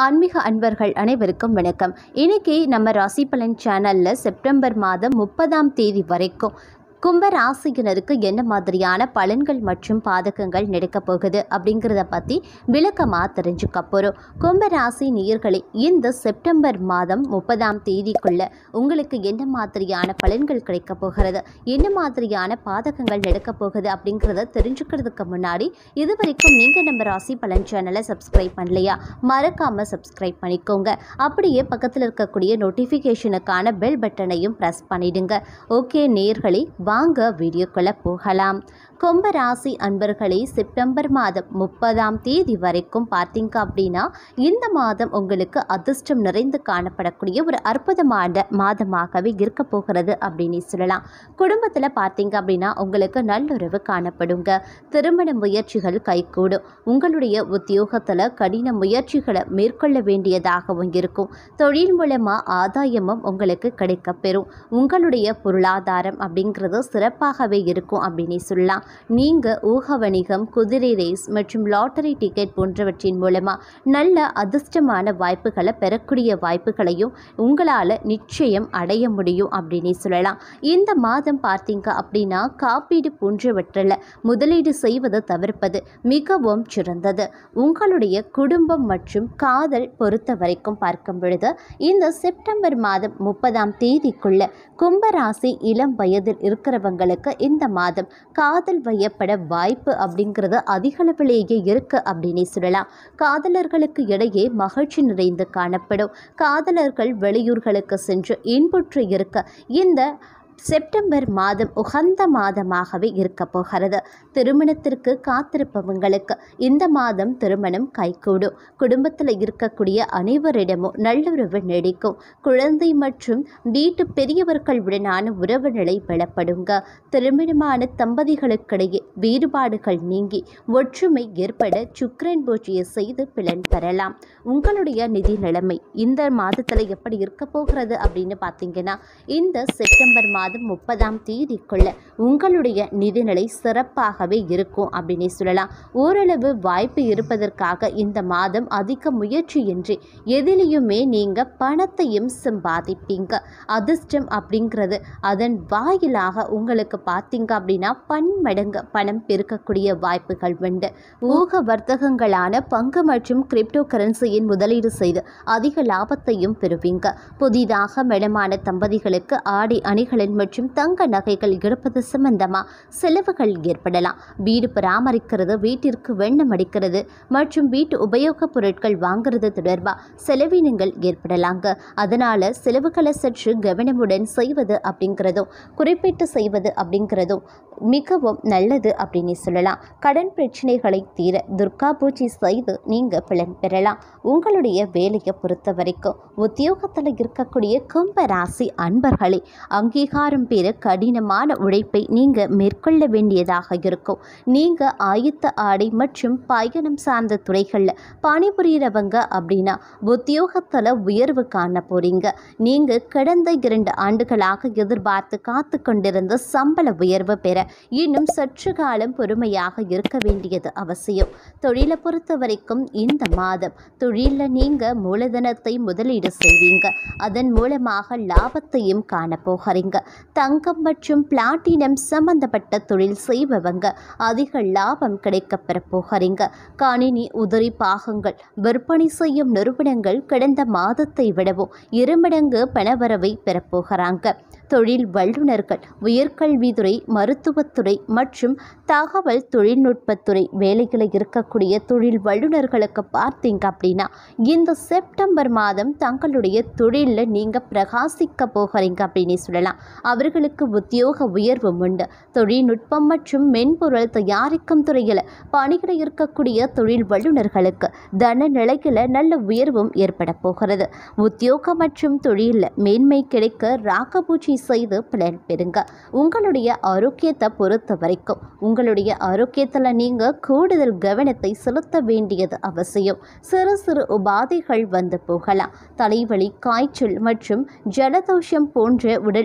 ஆன்மீக அன்பர்கள் அனைவருக்கும் வணக்கம் இன்னைக்கு நம்ம ராசி பலன் சேனலில் செப்டம்பர் மாதம் முப்பதாம் தேதி வரைக்கும் கும்ப ராசியினருக்கு என்ன மாதிரியான பலன்கள் மற்றும் பாதகங்கள் நடக்கப் போகுது அப்படிங்கிறத பற்றி விளக்கமாக தெரிஞ்சுக்க போகிறோம் கும்ப ராசி நேயர்களே இந்த செப்டம்பர் மாதம் முப்பதாம் தேதிக்குள்ள உங்களுக்கு என்ன மாதிரியான பலன்கள் கிடைக்க போகிறது என்ன மாதிரியான பாதகங்கள் நடக்கப் போகுது அப்படிங்கிறத தெரிஞ்சுக்கிறதுக்கு முன்னாடி இது வரைக்கும் நீங்கள் நம்ம ராசி பலன் சேனலை சப்ஸ்கிரைப் பண்ணலையா மறக்காமல் சப்ஸ்கிரைப் பண்ணிக்கோங்க அப்படியே பக்கத்தில் இருக்கக்கூடிய நோட்டிஃபிகேஷனுக்கான பெல் பட்டனையும் ப்ரெஸ் பண்ணிடுங்க ஓகே நேர்களே வாங்க வீடியோக்குள்ளே போகலாம் கும்ப ராசி அன்பர்களே செப்டம்பர் மாதம் முப்பதாம் தேதி வரைக்கும் பார்த்தீங்க அப்படின்னா இந்த மாதம் உங்களுக்கு அதிர்ஷ்டம் நிறைந்து காணப்படக்கூடிய ஒரு அற்புதமான மாதமாகவே இருக்க போகிறது அப்படின்னு சொல்லலாம் குடும்பத்தில் பார்த்தீங்க அப்படின்னா உங்களுக்கு நல்லுறவு காணப்படுங்க திருமண முயற்சிகள் கைகூடும் உங்களுடைய உத்தியோகத்தில் கடின முயற்சிகளை மேற்கொள்ள வேண்டியதாகவும் இருக்கும் தொழில் மூலமாக ஆதாயமும் உங்களுக்கு கிடைக்கப்பெறும் உங்களுடைய பொருளாதாரம் அப்படிங்கிறது சிறப்பாகவே இருக்கும் அப்படின்னு சொல்லலாம் நீங்கள் ஊக வணிகம் குதிரை ரேஸ் மற்றும் லாட்டரி டிக்கெட் போன்றவற்றின் மூலமாக நல்ல அதிர்ஷ்டமான வாய்ப்புகளை பெறக்கூடிய வாய்ப்புகளையும் உங்களால் நிச்சயம் அடைய முடியும் அப்படின்னு சொல்லலாம் இந்த மாதம் பார்த்தீங்க அப்படின்னா காப்பீடு போன்றவற்றில் முதலீடு செய்வதை தவிர்ப்பது மிகவும் சிறந்தது உங்களுடைய குடும்பம் மற்றும் காதல் பொறுத்த வரைக்கும் பார்க்கும் பொழுது இந்த செப்டம்பர் மாதம் முப்பதாம் தேதிக்குள்ள கும்பராசி இளம் வயதில் இருக்கிறவங்களுக்கு இந்த மாதம் காதல் வயப்பட வாய்ப்பு அப்படிங்கிறது அதிகளவிலேயே இருக்கு அப்படின்னு சொல்லலாம் காதலர்களுக்கு இடையே மகிழ்ச்சி நிறைந்து காணப்படும் காதலர்கள் வெளியூர்களுக்கு சென்று இன்புற்று இருக்க இந்த செப்டம்பர் மாதம் உகந்த மாதமாகவே இருக்க போகிறது திருமணத்திற்கு காத்திருப்பவங்களுக்கு இந்த மாதம் திருமணம் கைகூடும் குடும்பத்தில் இருக்கக்கூடிய அனைவரிடமும் நல்லுறவு நீடிக்கும் குழந்தை மற்றும் வீட்டு பெரியவர்களுடனான உறவு நிலை பலப்படுங்க திருமணமான தம்பதிகளுக்கிடையே வேறுபாடுகள் நீங்கி ஒற்றுமை ஏற்பட சுக்கிரன் பூஜையை செய்து பலன் பெறலாம் உங்களுடைய நிதி நிலைமை இந்த மாதத்தில் எப்படி இருக்க போகிறது அப்படின்னு பார்த்தீங்கன்னா இந்த செப்டம்பர் மாதம் முப்பதாம் தேதிக்குள்ள உங்களுடைய நிதிநிலை சிறப்பாகவே இருக்கும் அப்படின்னு சொல்லலாம் ஓரளவு வாய்ப்பு இருப்பதற்காக இந்த மாதம் அதிக முயற்சியின்றி எதிலையுமே நீங்கள் பணத்தையும் சம்பாதிப்பீங்க அதிர்ஷ்டம் அப்படிங்கிறது அதன் வாயிலாக உங்களுக்கு பார்த்தீங்க அப்படின்னா பன்மடங்கு பணம் பெருக்கக்கூடிய வாய்ப்புகள் உண்டு ஊக வர்த்தகங்களான பங்கு மற்றும் கிரிப்டோ கரன்சியின் முதலீடு செய்து அதிக லாபத்தையும் பெறுவீங்க புதிதாக மெடமான தம்பதிகளுக்கு ஆடை அணிகளின் மற்றும் தங்க நகைகள் எடுப்பது சம்பந்தமாக செலவுகள் ஏற்படலாம் வீடு பராமரிக்கிறது வீட்டிற்கு வெண்ணம் அடிக்கிறது மற்றும் வீட்டு உபயோகப் பொருட்கள் வாங்குறது தொடர்பாக செலவினங்கள் ஏற்படலாங்க அதனால் செலவுகளை சற்று கவனமுடன் செய்வது அப்படிங்கிறதும் குறிப்பிட்டு செய்வது அப்படிங்கிறதும் மிகவும் நல்லது அப்படின்னு சொல்லலாம் கடன் பிரச்சனைகளை தீர துர்கா பூஜை செய்து நீங்கள் பலன் பெறலாம் உங்களுடைய வேலையை பொறுத்த வரைக்கும் உத்தியோகத்தில் இருக்கக்கூடிய கும்ப ராசி அன்பர்களே அங்கீகாரம் பெற கடினமான உழைப்பை நீங்கள் மேற்கொள்ள வேண்டியதாக இருக்கும் நீங்கள் ஆயுத்த ஆடை மற்றும் பயணம் சார்ந்த துறைகளில் பணிபுரியறவங்க அப்படின்னா உத்தியோகத்தில் உயர்வு காண போறீங்க நீங்கள் கடந்த இரண்டு ஆண்டுகளாக எதிர்பார்த்து காத்து கொண்டிருந்த சம்பள உயர்வு பெற இன்னும் சற்று காலம் பொறுமையாக இருக்க வேண்டியது அவசியம் தொழிலை பொறுத்த வரைக்கும் இந்த மாதம் தொழிலில் நீங்கள் மூலதனத்தை முதலீடு செய்வீங்க அதன் மூலமாக லாபத்தையும் காண போகிறீங்க தங்கம் மற்றும் பிளாட்டினம் சம்பந்தப்பட்ட தொழில் செய்பவங்க அதிக லாபம் கிடைக்க பெற போகிறீங்க கணினி உதிரி பாகங்கள் விற்பனை செய்யும் நிறுவனங்கள் கடந்த மாதத்தை விடவும் இருமடங்கு பணவரவை பெறப்போகிறாங்க தொழில் வல்லுநர்கள் உயர்கல்வித்துறை மருத்துவத்துறை மற்றும் தகவல் தொழில்நுட்பத்துறை வேலைகளை இருக்கக்கூடிய தொழில் வல்லுநர்களுக்கு பார்த்தீங்க அப்படின்னா இந்த செப்டம்பர் மாதம் தங்களுடைய தொழிலில் நீங்கள் பிரகாசிக்க போகிறீங்க அப்படின்னு சொல்லலாம் அவர்களுக்கு உத்தியோக உயர்வும் உண்டு தொழில்நுட்பம் மற்றும் மென்பொருள் தயாரிக்கும் துறையில் பணிகளை இருக்கக்கூடிய தொழில் வல்லுநர்களுக்கு தன நிலையில் நல்ல உயர்வும் ஏற்பட போகிறது உத்தியோகம் மற்றும் தொழிலில் மேன்மை கிடைக்க ராக்கபூச்சி செய்து பலன் பெறுங்க உங்களுடைய ஆரோக்கியத்தை பொறுத்த வரைக்கும் உங்களுடைய ஆரோக்கியத்தில் நீங்கள் கூடுதல் கவனத்தை செலுத்த வேண்டியது அவசியம் சிறு சிறு உபாதைகள் வந்து போகலாம் தலைவலி காய்ச்சல் மற்றும் ஜலதோஷம் போன்ற உடல் உபாதை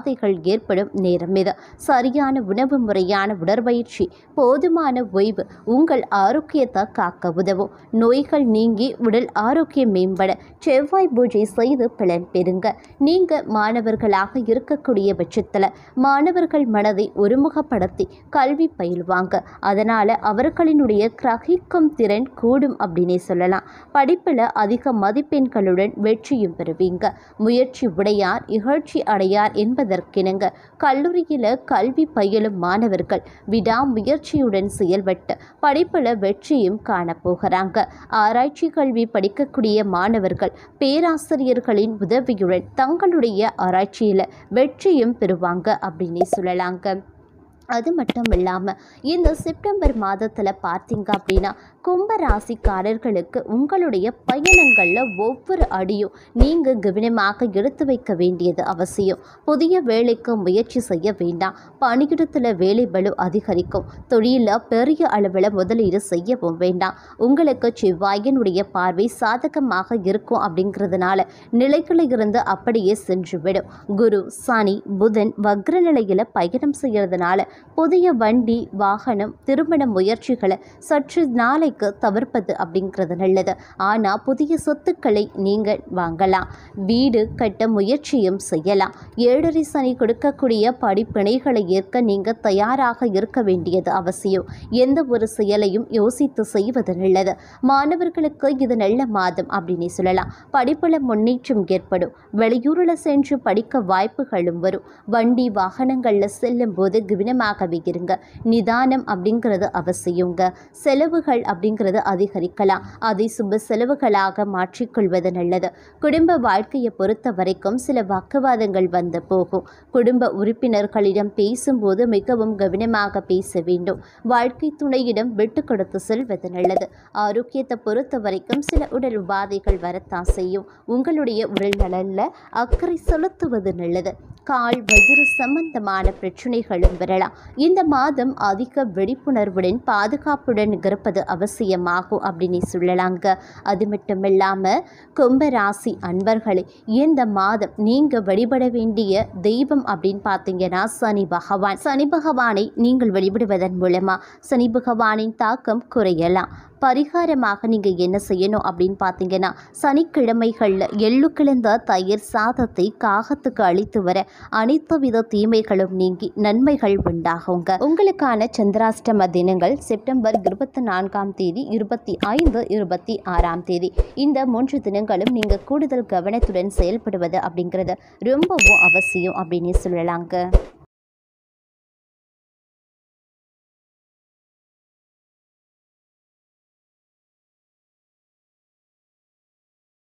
உபாதைகள் ஏற்படும் நேரம் இது சரியான உணவு முறையான உடற்பயிற்சி போதுமான ஓய்வு உங்கள் ஆரோக்கியத்தை காக்க உதவும் நோய்கள் நீங்கி உடல் ஆரோக்கியம் மேம்பட செவ்வாய் பூஜை செய்து பலன் பெறுங்க நீங்க மாணவர்களாக இருக்கக்கூடிய பட்சத்தில் மாணவர்கள் மனதை ஒருமுகப்படுத்தி கல்வி பயில்வாங்க அதனால அவர்களினுடைய கிரகிக்கும் திறன் கூடும் அப்படின்னே சொல்லலாம் படிப்பில் அதிக மதிப்பெண்களுடன் வெற்றியும் பெறுவீங்க முயற்சி உடையார் இகழ்ச்சி அடையார் என்பதற்கிணங்க கல்லூரியில் கல்வி பயிலும் மாணவர்கள் விடாமுயற்சியுடன் செயல்பட்டு படிப்பில் வெற்றியும் காணப்போகிறாங்க ஆராய்ச்சி கல்வி படிக்கக்கூடிய மாணவர்கள் பேராசிரியர்களின் உதவியுடன் தங்களுடைய ஆராய்ச்சியில் வெற்றியும் பெறுவாங்க அப்படின்னே சொல்லலாங்க அது மட்டும் இல்லாமல் இந்த செப்டம்பர் மாதத்தில் பார்த்தீங்க அப்படின்னா கும்ப ராசிக்காரர்களுக்கு உங்களுடைய பயணங்களில் ஒவ்வொரு அடியும் நீங்கள் கவனமாக எடுத்து வைக்க வேண்டியது அவசியம் புதிய வேலைக்கு முயற்சி செய்ய வேண்டாம் பணியிடத்தில் வேலை பளு அதிகரிக்கும் தொழிலில் பெரிய அளவில் முதலீடு செய்யவும் வேண்டாம் உங்களுக்கு செவ்வாயினுடைய பார்வை சாதகமாக இருக்கும் அப்படிங்கிறதுனால நிலைகளில் இருந்து அப்படியே சென்றுவிடும் குரு சனி புதன் வக்ர நிலையில் பயணம் செய்யறதுனால புதிய வண்டி வாகனம் திருமண முயற்சிகளை சற்று நாளைக்கு தவிர்ப்பது அப்படிங்கிறது நல்லது ஆனால் புதிய சொத்துக்களை நீங்கள் வாங்கலாம் வீடு கட்ட முயற்சியும் செய்யலாம் ஏழரை சனி கொடுக்கக்கூடிய படிப்பினைகளை ஏற்க நீங்கள் தயாராக இருக்க வேண்டியது அவசியம் எந்த ஒரு செயலையும் யோசித்து செய்வது நல்லது மாணவர்களுக்கு இது நல்ல மாதம் அப்படின்னு சொல்லலாம் படிப்பில் முன்னேற்றம் ஏற்படும் வெளியூரில் சென்று படிக்க வாய்ப்புகளும் வரும் வண்டி வாகனங்களில் செல்லும் போது கவனமாகவே இருங்க நிதானம் அப்படிங்கிறது அவசியங்க செலவுகள் அப்படிங்கிறது அதிகரிக்கலாம் அதை சுப செலவுகளாக மாற்றிக்கொள்வது நல்லது குடும்ப வாழ்க்கையை பொறுத்த வரைக்கும் சில வாக்குவாதங்கள் வந்து போகும் குடும்ப உறுப்பினர்களிடம் பேசும்போது மிகவும் கவனமாக பேச வேண்டும் வாழ்க்கை துணையிடம் விட்டு கொடுத்து செல்வது நல்லது ஆரோக்கியத்தை பொறுத்த வரைக்கும் சில உடல் உபாதைகள் வரத்தான் செய்யும் உங்களுடைய உடல் நலனில் அக்கறை செலுத்துவது நல்லது கால் வயிறு சம்பந்தமான பிரச்சனைகளும் வரலாம் இந்த மாதம் அதிக விழிப்புணர்வுடன் பாதுகாப்புடன் இருப்பது அவசியமாகும் அப்படின்னு சொல்லலாங்க அது மட்டும் இல்லாமல் கும்பராசி அன்பர்களே இந்த மாதம் நீங்கள் வழிபட வேண்டிய தெய்வம் அப்படின்னு பார்த்தீங்கன்னா சனி பகவான் சனி பகவானை நீங்கள் வழிபடுவதன் மூலமாக சனி பகவானின் தாக்கம் குறையலாம் பரிகாரமாக நீங்கள் என்ன செய்யணும் அப்படின்னு பார்த்தீங்கன்னா சனிக்கிழமைகளில் எள்ளு கிழந்த தயிர் சாதத்தை காகத்துக்கு அளித்து வர அனைத்து வித தீமைகளும் நீங்கி நன்மைகள் உண்டாகுங்க உங்களுக்கான சந்திராஷ்டம தினங்கள் செப்டம்பர் இருபத்தி நான்காம் தேதி இருபத்தி ஐந்து இருபத்தி ஆறாம் தேதி இந்த மூன்று தினங்களும் நீங்கள் கூடுதல் கவனத்துடன் செயல்படுவது அப்படிங்கிறது ரொம்பவும் அவசியம் அப்படின்னு சொல்லலாங்க